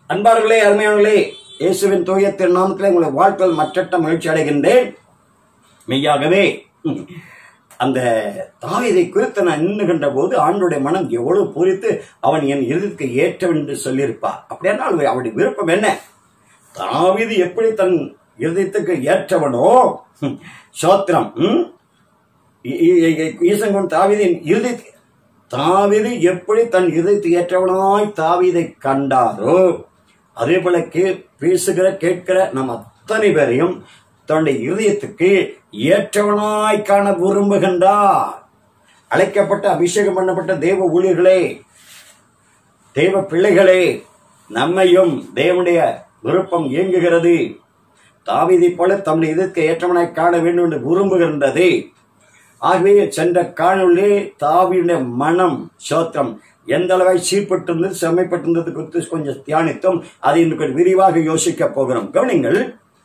அன்பார்களே அருமையானங்களே இயேசுவின் தூய திருநாமத்திலே உங்களை வாழ்த்தல் மற்றட்ட மகிழ்ச்சி அடைகின்றேன் மெய்யாகவே ம், அந்த தாவீதை குறித்து நான் நின்னுகின்ற போது ஆண்டுடைய மனம் எவ்வளவு பூரித்து அவன் என் இறுதிக்கு ஏற்றவன் என்று சொல்லியிருப்பார் அப்படியானால் அவருடைய விருப்பம் என்ன தாவீது எப்படி தன் இருதயத்துக்கு ஏற்றவனோ ம், சோத்திரம் ம், ஈ- ஈ- ஈ- ஈசங்கன் தாவீதின் இறுதி தாவீது எப்படி தன் இதயத்தை ஏற்றவனாய் தாவீதை கண்டாரோ அதே போல கே பேசுகிற கேட்கிற நம் அத்தனை பேரையும் தன்னுடைய இருதயத்துக்கு ஏற்றவனாய் காண விரும்புகின்றார் அழைக்கப்பட்ட அபிஷேகம் பண்ணப்பட்ட தேவ ஊழியர்களே தேவ பிள்ளைகளே நம்மையும் தேவனுடைய விருப்பம் இயங்குகிறது தாவீதை போல தம்முடைய இதற்கு ஏற்றவனாய் காண வேண்டும் என்று விரும்புகின்றது ஆகவே சென்ற காணொளி தாவியுடைய மனம் சோத்திரம் எந்த அளவாய் சீர்பட்டிருந்தது செம்மைப்பட்டிருந்தது குறித்து கொஞ்சம் தியானித்தோம் அதை இன்று கொஞ்சம் விரிவாக யோசிக்க போகிறோம் கவனிங்கள்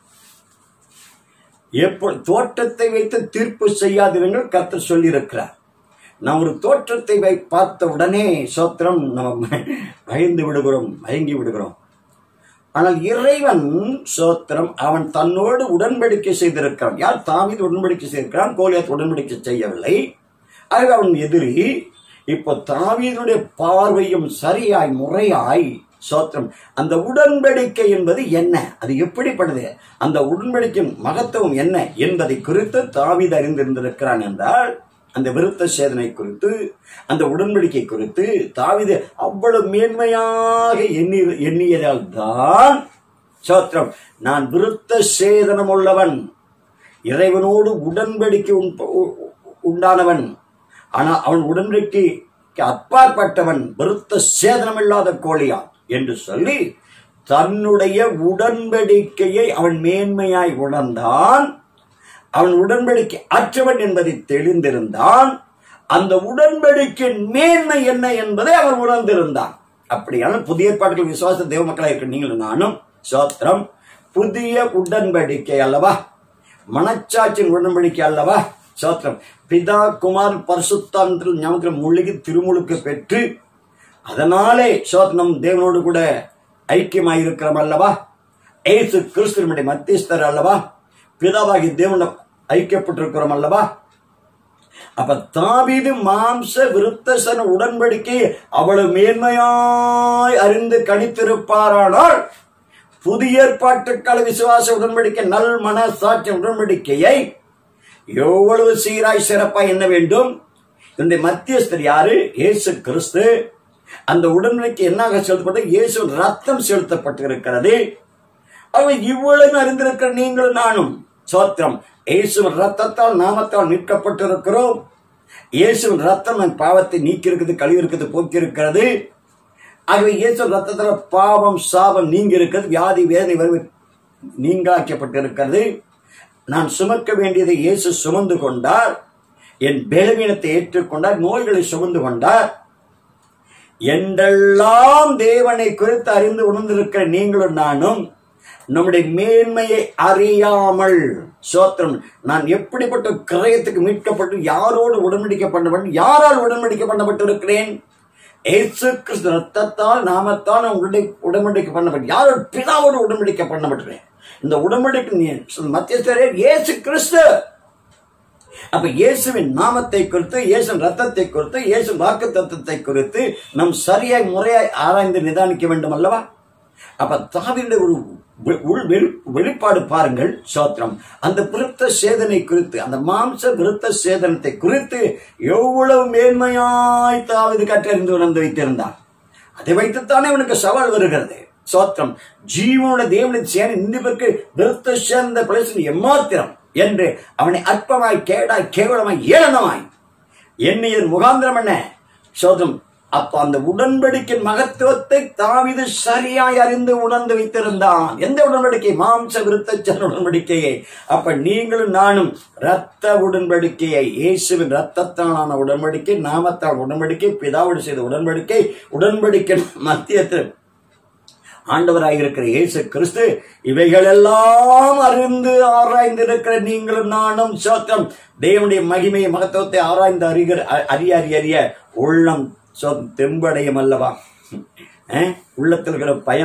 எப்போ தோற்றத்தை வைத்து தீர்ப்பு செய்யாதிருங்கள் கர்த்தர் சொல்லியிருக்கிறார் நாம் ஒரு தோற்றத்தை வை பார்த்த உடனே சோத்திரம் நம்ம பயந்து விடுகிறோம் மயங்கி விடுகிறோம் ஆனால் இறைவன் சோத்திரம் அவன் தன்னோடு உடன்படிக்கை செய்திருக்கிறான் யார் தாவீது உடன்படிக்கை செய்திருக்கிறான் கோலியாத் உடன்படிக்கை செய்யவில்லை ஆகவே அவன் எதிரி இப்போ தாவீதுடைய பார்வையும் சரியாய் முறையாய் சோத்திரம் அந்த உடன்படிக்கை என்பது என்ன அது எப்படிப்படுது அந்த உடன்படிக்கையின் மகத்துவம் என்ன என்பதை குறித்து தாவீது அறிந்திருந்திருக்கிறான் என்றால் அந்த விருத்த சேதனை குறித்து அந்த உடன்படிக்கை குறித்து தாவீது அவ்வளவு மேன்மையாக எண்ணி எண்ணியதால் தான் சோத்திரம் நான் விருத்த சேதனம் உள்ளவன் இறைவனோடு உடன்படிக்கை உண்ப- உ- உண்டானவன் ஆனா அவன் உடன்படிக்கைக்கு அப்பாற்பட்டவன் விருத்த சேதனம் இல்லாத கோழியா என்று சொல்லி தன்னுடைய உடன்படிக்கையை அவன் மேன்மையாய் உணர்ந்தான் அவன் உடன்படிக்கை அற்றவன் என்பதை தெளிந்திருந்தான் அந்த உடன்படிக்கையின் மேன்மை என்ன என்பதை அவன் உணர்ந்திருந்தான் அப்படியான புதிய ஏற்பாடுகள் விசுவாச தேவ மக்களாக இருக்க நீங்களும் நானும் சோத்திரம் புதிய உடன்படிக்கை அல்லவா மனச்சாட்சியின் உடன்படிக்கை அல்லவா சோத்திரம் பிதா குமார் பரிசுத்தாந்திரம் ஞாபகத்தில் மூழ்கி திருமுழுக்கு பெற்று அதனாலே சோத்னம் தேவனோடு கூட ஐக்கியமாயிருக்கிறோம் அல்லவா ஏசு கிறிஸ்துவனுடைய மத்தியஸ்தர் அல்லவா பிதாவாகி தேவன ஐக்கியப்பட்டிருக்கிறோம் அல்லவா அப்ப தாவீது மாம்ச விருத்தசன உடன்படிக்கை அவ்வளவு மேன்மையாய் அறிந்து கணித்திருப்பாரானால் புதிய ஏற்பாட்டுக்கால விசுவாச உடன்படிக்கை நல் மனசாட்சி உடன்படிக்கையை எவ்வளவு சீராய் சிறப்பாய் என்ன வேண்டும் இந்த மத்தியஸ்தர் யாரு இயேசு கிறிஸ்து அந்த உடன்படிக்கை என்னாக செலுத்தப்பட்டு இயேசு ரத்தம் செலுத்தப்பட்டிருக்கிறது அவன் இவ்வளவு அறிந்திருக்கிற நீங்களும் நானும் சோத்திரம் இயேசுவின் ரத்தத்தால் நாமத்தால் மீட்கப்பட்டிருக்கிறோம் இயேசுவின் ரத்தம் நம் பாவத்தை நீக்கி இருக்குது கழுவி இருக்குது போக்கி இருக்கிறது ஆகவே இயேசு ரத்தத்துல பாவம் சாபம் நீங்கி இருக்கிறது வியாதி வேதனை வருவது நீங்காக்கப்பட்டிருக்கிறது நான் சுமக்க வேண்டியதை இயேசு சுமந்து கொண்டார் என் பலவீனத்தை ஏற்றுக்கொண்டார் நோய்களை சுமந்து கொண்டார் என்றெல்லாம் தேவனை குறித்து அறிந்து உணர்ந்திருக்கிற நீங்களும் நானும் நம்முடைய மேன்மையை அறியாமல் சோத்திரம் நான் எப்படிப்பட்ட கிரயத்துக்கு மீட்கப்பட்டு யாரோடு உடன்படிக்கை பண்ணப்பட்டு யாரால் உடன்படிக்கை பண்ணப்பட்டிருக்கிறேன் ஏசு கிறிஸ்து ரத்தத்தால் நாமத்தால் நான் உங்களுடைய உடன்படிக்கை பண்ணப்பட்டு யாரோட பிதாவோடு உடன்படிக்கை பண்ணப்பட்டிருக்கேன் இந்த உடன்படிக்கை நீ- மத்தியஸ்தரே இயேசு கிறிஸ்து அப்ப இயேசுவின் நாமத்தை குறித்து இயேசுவின் ரத்தத்தை குறித்து இயேசு வாக்கு தத்துவத்தை குறித்து நம் சரியாய் முறையாய் ஆராய்ந்து நிதானிக்க வேண்டும் அல்லவா அப்ப தாவினுடைய ஒரு வெ- உள் வெளி- வெளிப்பாடு பாருங்கள் சோத்திரம் அந்த விருத்த சேதனை குறித்து அந்த மாம்ச விருத்த சேதனத்தை குறித்து எவ்வளவு மேன்மையாய் தாவிது கற்றறிந்து உணர்ந்து வைத்திருந்தான் அதை வைத்துத்தானே அவனுக்கு சவால் வருகிறது சோத்திரம் ஜீவனுடைய தேவனின் சேனை நிந்திப்பதற்கு விருத்த சேர்ந்த பிளேசன் எம்மாத்திரம் என்று அவனை அற்பமாய் கேடாய் கேவலமாய் ஏளனமாய் எண்ணியதன் முகாந்திரம் என்ன சோதம் அப்ப அந்த உடன்படிக்கையின் மகத்துவத்தை தாவிது சரியாய் அறிந்து உணர்ந்து வைத்திருந்தான் எந்த உடன்படிக்கை மாம்ச விருத்தச்சன உடன்படிக்கையை அப்ப நீங்களும் நானும் இரத்த உடன்படிக்கையை இயேசுவின் ரத்தத்தாலான உடன்படிக்கை நாமத்தால் உடன்படிக்கை பிதாவோடு செய்த உடன்படிக்கை உடன்படிக்கை மத்தியத்தில் ஆண்டவராயிருக்கிற இயேசு கிறிஸ்து இவைகள் எல்லாம் அறிந்து ஆராய்ந்து இருக்கிற நீங்களும் நானும் சோத்திரம் தேவனுடைய மகிமையை மகத்துவத்தை ஆராய்ந்து அறிகிற அ- அறிய அறிய அறிய உள்ளம் சொ- தெம்படையும் அல்லவா அஹ்? உள்ளத்தில் இருக்கிற பயம்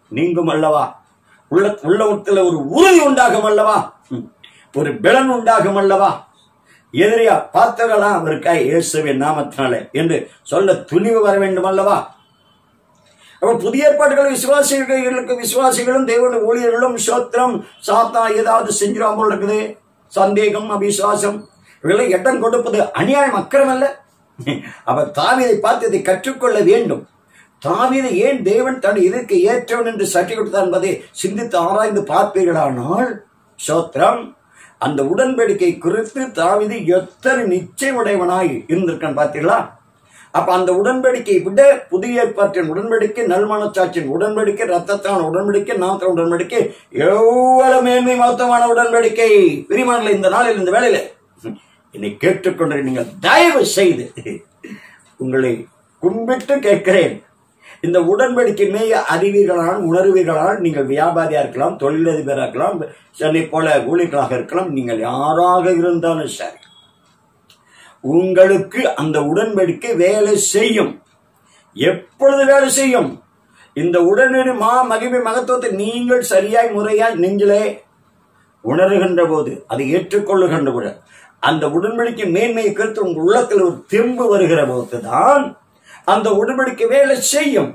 நீங்கும் அல்லவா உள்ள உள்ளத்துல ஒரு உறுதி உண்டாகும் அல்லவா ம். ஒரு பலன் உண்டாகும் அல்லவா எதிரியா பார்த்தவர்களா அவருக்கா இயேசுவின் நாமத்தினாலே என்று சொல்ல துணிவு வர வேண்டும் அல்லவா அப்ப புதிய ஏற்பாடுகள் விசுவாசிகளுக்கு விசுவாசிகளும் தேவனுடைய ஊழியர்களும் சோத்திரம் சாத்தா ஏதாவது செஞ்சிடாம போல இருக்குது சந்தேகம் அவிசுவாசம் இவர்களை இடம் கொடுப்பது அநியாயம் அக்கிரம் அல்ல அப்ப தாவீதை பார்த்து இதை கற்றுக்கொள்ள வேண்டும் தாவீதை ஏன் தேவன் தன் இதற்கு ஏற்றவன் என்று சட்டி கொடுத்தார் என்பதை சிந்தித்து ஆராய்ந்து பார்ப்பீர்களானால் சோத்திரம் அந்த உடன்படிக்கை குறித்து தாவீது எத்தனை நிச்சயமுடையவனாய் இருந்திருக்கான் பார்த்தீங்களா அப்ப அந்த உடன்படிக்கை விட புதிய ஏற்பாட்டின் உடன்படிக்கை நல்மனச்சாட்சியின் உடன்படிக்கை ரத்தத்தான உடன்படிக்கை நாத்த உடன்படிக்கை எவ்வளவு மேன்மை மொத்தமான உடன்படிக்கை பிரிமானில் இந்த நாளில் இந்த வேளையில என்னை கேட்டுக்கொண்டு நீங்கள் தயவு செய்து உங்களை கும்பிட்டு கேட்கிறேன் இந்த உடன்படிக்கை மேய அறிவீர்களால் உணர்வீர்களால் நீங்கள் வியாபாரியா இருக்கலாம் தொழிலதிபராக இருக்கலாம் சென்னை போல ஊழியர்களாக இருக்கலாம் நீங்கள் யாராக இருந்தாலும் சரி உங்களுக்கு அந்த உடன்படிக்கை வேலை செய்யும் எப்பொழுது வேலை செய்யும் இந்த உடனடி மா மகிமை மகத்துவத்தை நீங்கள் சரியாய் முறையாய் நெஞ்சிலே உணர்கின்ற போது அதை ஏற்றுக்கொள்ளுகின்ற போது அந்த உடன்படிக்கை மேன்மையை குறித்து உங்கள் உள்ளத்தில் ஒரு தெம்பு வருகிற போதுதான் அந்த உடன்படிக்கை வேலை செய்யும்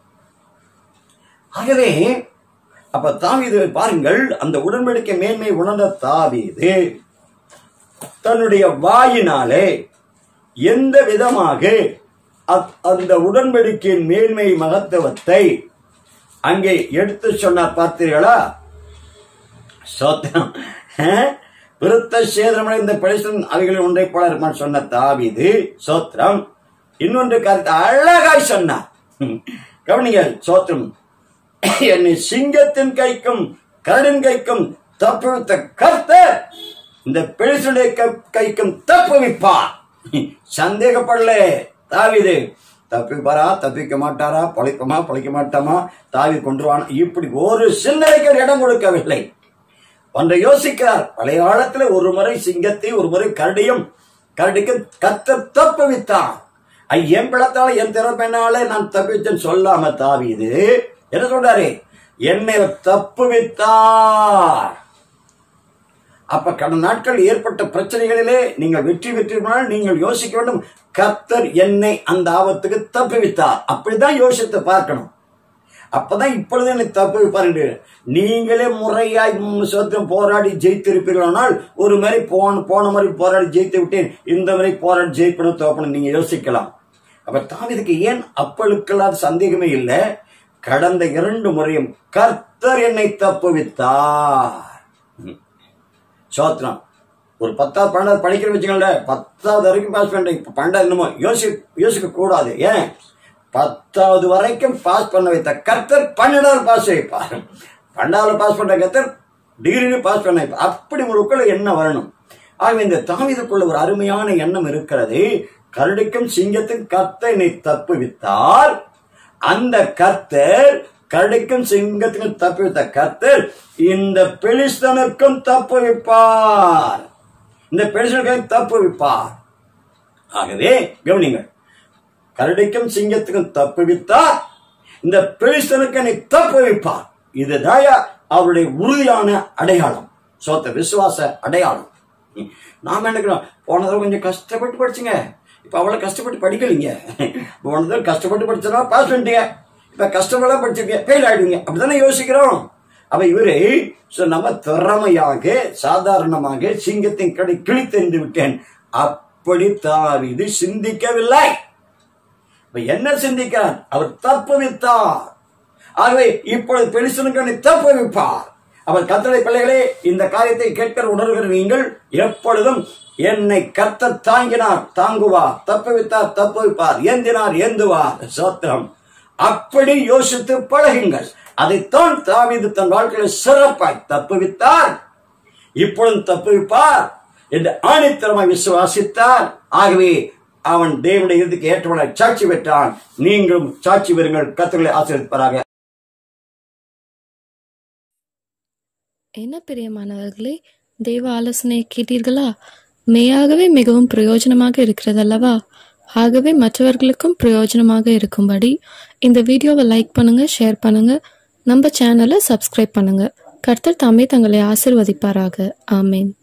ஆகவே அப்ப தாவீது பாருங்கள் அந்த உடன்படிக்கை மேன்மை உணர்ந்த தாவீது தன்னுடைய வாயினாலே எந்த விதமாக அத்- அந்த உடன்படிக்கையின் மேன்மை மகத்துவத்தை அங்கே எடுத்து சொன்னார் பார்த்தீர்களா சோத்திரம் அஹ்? விருத்த சேதமடைந்த பரிசன் அவைகளில் ஒன்றை போல இருப்பான் சொன்ன தாவீது சோத்திரம் இன்னொன்று கருத்து அழகாய் சொன்னார் ம். கவனிங்க சோத்திரம் என்னை சிங்கத்தின் கைக்கும் கரடின் கைக்கும் தப்புவித்த கர்த்தர் இந்த பெருசுடைய க- கைக்கும் தப்புவிப்பார் சந்தேகப்படல தாவிது தப்பிப்பாரா தப்பிக்க மாட்டாரா பொழைப்பமா பொழைக்க மாட்டாமா தாவி கொண்டுருவான் இப்படி ஒரு சிந்தனைக்கு அவர் இடம் கொடுக்கவில்லை ஒன்றை யோசிக்கிறார் பழைய காலத்துல ஒரு முறை சிங்கத்தை ஒரு முறை கரடியும் கரடிக்கு கத்த தப்புவித்தான் ஐ, என் பிளத்தால என் திறமைனால நான் தப்பிச்சேன்னு சொல்லாம தாவீது என்ன சொல்றாரு என்னை தப்புவித்தார் அப்ப கடந்த நாட்கள் ஏற்பட்ட பிரச்சனைகளிலே நீங்கள் வெற்றி பெற்றிருந்தால் நீங்கள் யோசிக்க வேண்டும் கர்த்தர் என்னை அந்த ஆபத்துக்கு தப்புவித்தார் அப்படிதான் யோசித்து பார்க்கணும் அப்பதான் இப்பொழுது என்னை தப்புவிப்பார் என்று நீங்களே முறையாய் சொத்தம் போராடி ஜெயித்திருப்பீர்களானால் ஒரு மாதிரி போன போன மாதிரி போராடி ஜெயித்து விட்டேன் இந்த மாதிரி போராடி ஜெயிப்பணும் தோப்பணும் நீங்க யோசிக்கலாம் அப்ப தாவீதுக்கு ஏன் அப்பளுக்கெல்லாம் சந்தேகமே இல்லை கடந்த இரண்டு முறையும் கர்த்தர் என்னை தப்புவித்தார் சோத்திரம் ஒரு பத்தாவது பன்னெண்டாவது படிக்கிற வச்சுக்கோங்களேன் பத்தாவது வரைக்கும் பாஸ் பண்ணிட்டேன் இப்போ பன்னெண்டாவது என்னமோ யோசி யோசிக்க கூடாது ஏன் பத்தாவது வரைக்கும் பாஸ் பண்ண வைத்த கர்த்தர் பன்னெண்டாவது பாஸ் வைப்பார் பன்னெண்டாவது பாஸ் பண்ற கர்த்தர் டிகிரி பாஸ் பண்ண வைப்பார் அப்படி உங்களுக்குள்ள என்ன வரணும் ஆகவே இந்த தாவீதுக்குள்ள ஒரு அருமையான எண்ணம் இருக்கிறது கரடிக்கும் சிங்கத்துக்கும் கர்த்தர் என்னை தப்புவித்தார் அந்த கர்த்தர் கரடிக்கும் சிங்கத்துக்கும் தப்புவித்த கர்த்தர் இந்த பெலிஸ்தனுக்கும் தப்புவிப்பார் இந்த பெலிஸ்தனுக்கும் தப்புவிப்பார் ஆகவே கவனிங்கள் கரடிக்கும் சிங்கத்துக்கும் தப்புவித்தார் இந்த பெலிஸ்தனுக்கு என்னை தப்புவிப்பார் இதுதான் அவருடைய உறுதியான அடையாளம் சோத்த விசுவாச அடையாளம் ம். நாம என்ன நினைக்கிறோம் போன தடவை கொஞ்சம் கஷ்டப்பட்டு படிச்சுங்க இப்ப அவ்வளவு கஷ்டப்பட்டு படிக்கலீங்க போன தடவை கஷ்டப்பட்டு படிச்சா பாஸ் பண்ணிட்டீங்க இப்ப கஷ்டப்பட படிச்சிருக்கீங்க ஃபெயில் ஆயிடுவீங்க அப்படித்தானே யோசிக்கிறோம் அப்ப இவரு so நம்ம திறமையாக சாதாரணமாக சிங்கத்தின் கடை கிழித்தெறிந்து விட்டேன் அப்படி தாவிது சிந்திக்கவில்லை இப்ப என்ன சிந்திக்கிறார் அவர் தப்புவித்தார் ஆகவே இப்பொழுது பெருசனுக்கு தப்புவிப்பார் அவர் கத்தளை பிள்ளைகளே இந்த காரியத்தை கேட்கிற உணர்கிற நீங்கள் எப்பொழுதும் என்னை கத்த தாங்கினார் தாங்குவார் தப்புவித்தார் தப்புவிப்பார் ஏந்தினார் ஏந்துவார் சோத்திரம் அப்படி யோசித்து பழகுங்கள் அதைத்தான் தாவீது தன் வாழ்க்கையில் சிறப்பாய் தப்புவித்தார் இப்பொழுது தப்புவிப்பார் என்று ஆணித்தரமாய் விசுவாசித்தார் ஆகவே அவன் தேவனுடைய இறுதிக்கு ஏற்றவனாய் சாட்சி பெற்றான் நீங்களும் சாட்சி பெறுங்கள் கத்தர்களை ஆசீர்வதிப்பாராக என்ன பிரியமானவர்களே தெய்வ ஆலோசனையை கேட்டீர்களா மெய்யாகவே மிகவும் பிரயோஜனமாக இருக்கிறதல்லவா ஆகவே மற்றவர்களுக்கும் பிரயோஜனமாக இருக்கும்படி இந்த வீடியோவை லைக் பண்ணுங்க ஷேர் பண்ணுங்க நம்ம சேனலை சப்ஸ்கிரைப் பண்ணுங்க கர்த்தர் தாமே தங்களை ஆசிர்வதிப்பாராக ஆமேன்